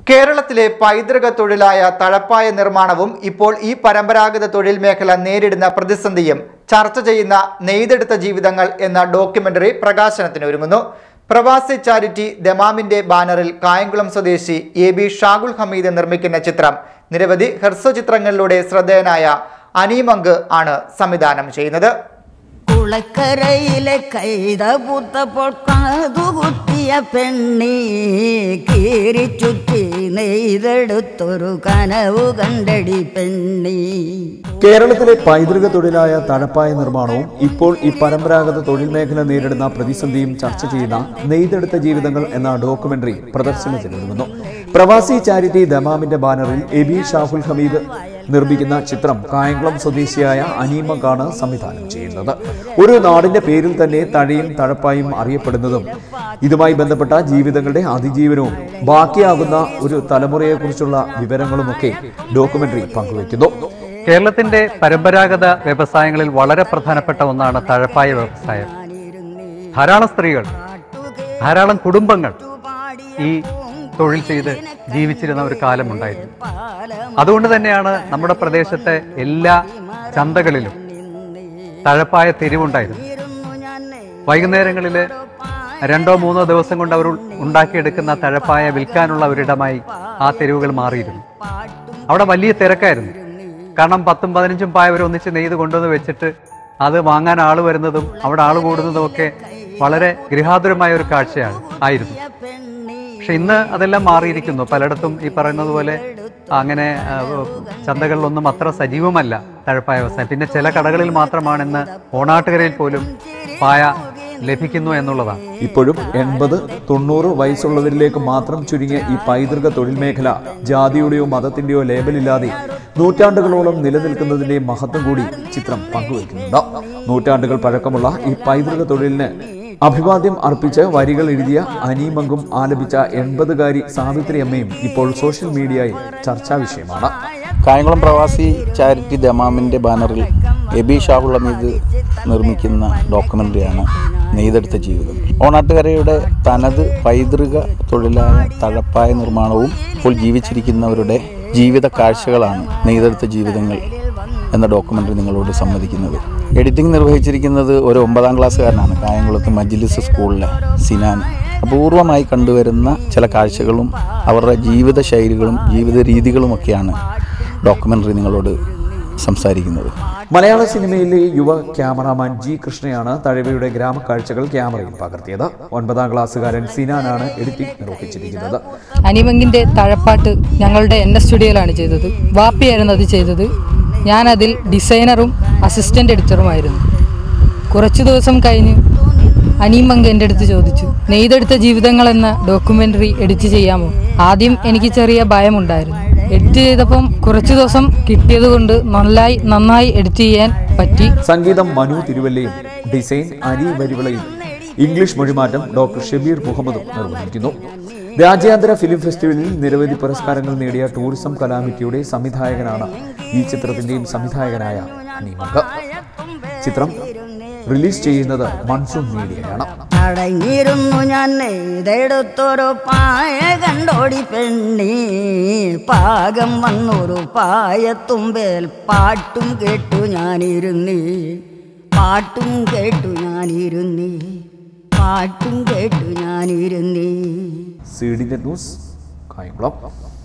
കേരളത്തിലെ പൈതൃക തൊഴിലായ തഴപ്പായ നിർമ്മാണവും ഇപ്പോൾ ഈ പരമ്പരാഗത തൊഴിൽ മേഖല നേരിടുന്ന പ്രതിസന്ധിയും ചർച്ച ചെയ്യുന്ന നെയ്തെടുത്ത ജീവിതങ്ങൾ എന്ന ഡോക്യുമെന്ററി പ്രകാശനത്തിന് ഒരുങ്ങുന്നു പ്രവാസി ചാരിറ്റി ദമാമിന്റെ ബാനറിൽ കായംകുളം സ്വദേശി എ ബി ഷാഗുൽ ഹമീദ് നിർമ്മിക്കുന്ന ചിത്രം നിരവധി ഹ്രസ്വചിത്രങ്ങളിലൂടെ ശ്രദ്ധേയനായ അനീമങ്ക് ആണ് സംവിധാനം ചെയ്യുന്നത് കുളക്കരയിലെ കൈത പൂത്തപ്പോൾ കാതുകുത്തിയ പെണ്ണി കീറി ചുറ്റി നെയ്തെടുത്തൊരു കനവു കണ്ടടി പെണ്ണി കേരളത്തിലെ പൈതൃക തൊഴിലായ തഴപ്പായ നിർമ്മാണവും ഇപ്പോൾ ഈ പരമ്പരാഗത തൊഴിൽ മേഖല നേരിടുന്ന പ്രതിസന്ധിയും ചർച്ച ചെയ്യുന്ന നെയ്തെടുത്ത ജീവിതങ്ങൾ എന്ന ഡോക്യുമെന്ററി പ്രദർശനത്തിനൊരുങ്ങുന്നു പ്രവാസി ചാരിറ്റി ദമാമിന്റെ ബാനറിൽ എബി ഷാഹുൽ ഹമീദ് നിർമ്മിക്കുന്ന ചിത്രം കായംകുളം സ്വദേശിയായ അനീമക്കാണ് സംവിധാനം ചെയ്യുന്നത് ഒരു നാടിന്റെ പേരിൽ തന്നെ തഴയും തഴപ്പായും അറിയപ്പെടുന്നതും ഇതുമായി ബന്ധപ്പെട്ട ജീവിതങ്ങളുടെ അതിജീവനവും ബാക്കിയാകുന്ന ഒരു തലമുറയെക്കുറിച്ചുള്ള വിവരങ്ങളുമൊക്കെ ഡോക്യുമെന്ററി പങ്കുവയ്ക്കുന്നു കേരളത്തിന്റെ പരമ്പരാഗത വ്യവസായങ്ങളിൽ വളരെ പ്രധാനപ്പെട്ട ഒന്നാണ് തഴപ്പായ വ്യവസായം ധാരാളം സ്ത്രീകൾ ധാരാളം കുടുംബങ്ങൾ ഈ തൊഴിൽ ചെയ്ത് ജീവിച്ചിരുന്ന ഒരു കാലമുണ്ടായിരുന്നു അതുകൊണ്ട് തന്നെയാണ് നമ്മുടെ പ്രദേശത്തെ എല്ലാ ചന്തകളിലും തഴപ്പായ തെരുവുണ്ടായിരുന്നു വൈകുന്നേരങ്ങളിൽ രണ്ടോ മൂന്നോ ദിവസം കൊണ്ട് അവർ ഉണ്ടാക്കിയെടുക്കുന്ന തഴപ്പായ വിൽക്കാനുള്ള ഒരിടമായി ആ തെരുവുകൾ മാറിയിരുന്നു അവിടെ വലിയ തിരക്കായിരുന്നു കാരണം പത്തും പതിനഞ്ചും പായ അവർ ഒന്നിച്ച് നെയ്ത് കൊണ്ടുവന്ന് വെച്ചിട്ട് അത് വാങ്ങാൻ ആൾ വരുന്നതും അവിടെ ആൾ കൂടുന്നതും ഒക്കെ വളരെ ഗൃഹാതുരമായ ഒരു കാഴ്ചയാണ് ആയിരുന്നു പക്ഷെ ഇന്ന് അതെല്ലാം മാറിയിരിക്കുന്നു പലയിടത്തും ഈ പറയുന്നത് പോലെ അങ്ങനെ ആ, ചന്തകളിലൊന്നും അത്ര സജീവമല്ല തഴപ്പായ വ്യവസായം പിന്നെ ചില കടകളിൽ മാത്രമാണ് ഇന്ന് ഓണാട്ടുകരയിൽ പോലും പായ ലഭിക്കുന്നു എന്നുള്ളതാണ് ഇപ്പോഴും എൺപത് തൊണ്ണൂറ് വയസ്സുള്ളവരിലേക്ക് മാത്രം ചുരുങ്ങിയ ഈ പൈതൃക തൊഴിൽ മേഖല ജാതിയുടെയോ മതത്തിന്റെയോ ലേബലില്ലാതെ നൂറ്റാണ്ടുകളോളം നിലനിൽക്കുന്നതിന്റെ മഹത്വം കൂടി ചിത്രം പങ്കുവയ്ക്കുന്നുണ്ട് നൂറ്റാണ്ടുകൾ പഴക്കമുള്ള ഈ പൈതൃക തൊഴിലിന് അഭിവാദ്യം അർപ്പിച്ച് വരികൾ എഴുതിയ അനീമങ്കും ആലപിച്ച എൺപതുകാരി സാവിത്രി അമ്മയും ഇപ്പോൾ സോഷ്യൽ മീഡിയയിൽ ചർച്ചാ വിഷയമാണ് കായംകുളം പ്രവാസി ചാരിറ്റി ദമാമിൻ്റെ ബാനറിൽ എബി ഷാഹുൽ ഹമീദ് നിർമ്മിക്കുന്ന ഡോക്യുമെൻ്ററിയാണ് നെയ്തെടുത്ത ജീവിതം ഓണാട്ടുകരയുടെ തനത് പൈതൃക തൊഴിലായ തഴപ്പായ നിർമ്മാണവും ഇപ്പോൾ ജീവിച്ചിരിക്കുന്നവരുടെ ജീവിത കാഴ്ചകളാണ് നെയ്തെടുത്ത ജീവിതങ്ങൾ എന്ന ഡോക്യുമെൻ്ററി നിങ്ങളോട് സമ്മതിക്കുന്നത് എഡിറ്റിംഗ് നിർവഹിച്ചിരിക്കുന്നത് ഒരു ഒമ്പതാം ക്ലാസ്സുകാരനാണ് കായംകുളത്ത് മജ്ലിസ് സ്കൂളിലെ സിനാൻ അപൂർവമായി കണ്ടുവരുന്ന ചില കാഴ്ചകളും അവരുടെ ജീവിത ശൈലികളും ജീവിത രീതികളുമൊക്കെയാണ് ഡോക്യുമെൻ്ററി നിങ്ങളോട് സംസാരിക്കുന്നത് മലയാള സിനിമയിലെ യുവ ക്യാമറാമാൻ ജി കൃഷ്ണയാണ് തഴവയുടെ ഗ്രാമക്കാഴ്ചകൾ ക്യാമറയിൽ പകർത്തിയത് ഒൻപതാം ക്ലാസ്സുകാരൻ സിനാനാണ് എഡിറ്റിംഗ് നിർവഹിച്ചിരിക്കുന്നത് അനിമങ്കിന്റെ തഴപ്പാട്ട് ഞങ്ങളുടെ എൻ എസ് സ്റ്റുഡിയോയിലാണ് ചെയ്തത് വാപ്പിയായിരുന്നു അത് ചെയ്തത് ഞാനതിൽ ഡിസൈനറും അസിസ്റ്റന്റ് എഡിറ്ററുമായിരുന്നു കുറച്ചു ദിവസം കഴിഞ്ഞ് അനീമങ്ക് എൻ്റെ അടുത്ത് ചോദിച്ചു നെയ്തെടുത്ത ജീവിതങ്ങൾ എന്ന ഡോക്യുമെൻ്ററി എഡിറ്റ് ചെയ്യാമോ ആദ്യം എനിക്ക് ചെറിയ ഭയമുണ്ടായിരുന്നു എഡിറ്റ് ചെയ്തപ്പം കുറച്ചു ദിവസം കിട്ടിയതുകൊണ്ട് നന്നായി നന്നായി എഡിറ്റ് ചെയ്യാൻ പറ്റി സംഗീതം മനു തിരുവല്ലയും ഡിസൈൻ അരി വരിവിളയും ഇംഗ്ലീഷ് മൊഴിമാറ്റം ഡോക്ടർ ഷബീർ മുഹമ്മദും നിർവഹിക്കുന്നു രാജ്യാന്തര ഫിലിം ഫെസ്റ്റിവലിൽ നിരവധി പുരസ്കാരങ്ങൾ നേടിയ ടൂറിസം കലാമിറ്റിയുടെ സംവിധായകനാണ് ഈ ചിത്രത്തിന്റെയും സംവിധായകനായ അനീമക്ക് ചിത്രം റിലീസ് ചെയ്യുന്നത് മൺസൂൺ മീഡിയയാണ് അടങ്ങിയിരുന്നു ഞാൻ നെയ്തെടുത്തൊരു പായ കണ്ടോടി പെണ്ണി പാകം വന്നൊരു പായത്തുമ്പേൽ പാട്ടും കേട്ടു ഞാനിരുന്നി പാട്ടും കേട്ടു ഞാനിരുന്നി പാട്ടും കേട്ടു ഞാനിരുന്നി സി ഡി ന്യൂസ് കായംകുളം